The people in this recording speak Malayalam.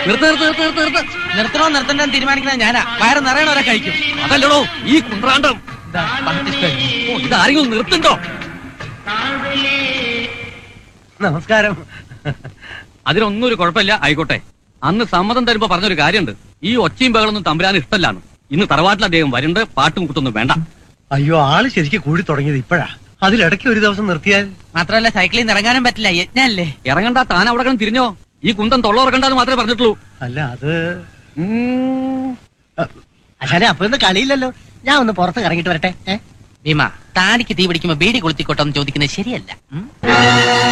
നിർത്ത് നിർത്ത് നിർത്ത് നിർത്ത് നിർത്ത് നിർത്തണോ നിർത്തണ്ടോ എന്ന് തീരുമാനിക്കുന്നത് ഞാനാ വയറ് നിറയണവരെ കഴിക്കും അതല്ലടോ ഈ കുന്ത്രാണ്ടം ഇതാ, പട്ടിഷ്ടം. ഓ, ഇത് ആരെങ്കിലും നിർത്തുണ്ടോ നമസ്കാരം അതിനൊന്നും ഒരു കുഴപ്പമില്ല ആയിക്കോട്ടെ അന്ന് സമ്മതം തരുമ്പോ പറഞ്ഞൊരു കാര്യമുണ്ട് ഈ ഒച്ചയും ബഹളൊന്നും തമ്പുരാൻ ഇഷ്ടല്ലാണ് ഇന്ന് തറവാട്ടിൽ അദ്ദേഹം വരുന്നുണ്ട് പാട്ടും കുത്തൊന്നും വേണ്ട അയ്യോ ആള് ശരിക്കും കൂടി തുടങ്ങിയത് ഇപ്പോഴാ അതിലിടയ്ക്ക് ഒരു ദിവസം നിർത്തിയാൽ മാത്രമല്ല സൈക്കിളിൽ നിന്ന് ഇറങ്ങാനും പറ്റില്ല യജ്ഞല്ലേ ഇറങ്ങണ്ട താൻ അവിടെ കിടന്ന് തിരിഞ്ഞോ ഈ കുന്തം തൊള്ള ഉറക്കണ്ടെന്ന് മാത്രമേ പറഞ്ഞിട്ടുള്ളൂ അല്ല അത് ഉം. അച്ഛനെ അപ്പൊ ഇന്ന് കളിയില്ലല്ലോ ഞാൻ ഒന്ന് പുറത്ത് ഇറങ്ങിട്ട് വരട്ടെ ഏ ഭീമ താടിക്ക് തീ പിടിക്കുമ്പോ ബീഡി കൊളുത്തിക്കോട്ടെ എന്ന് ചോദിക്കുന്നത് ശരിയല്ല ഉം?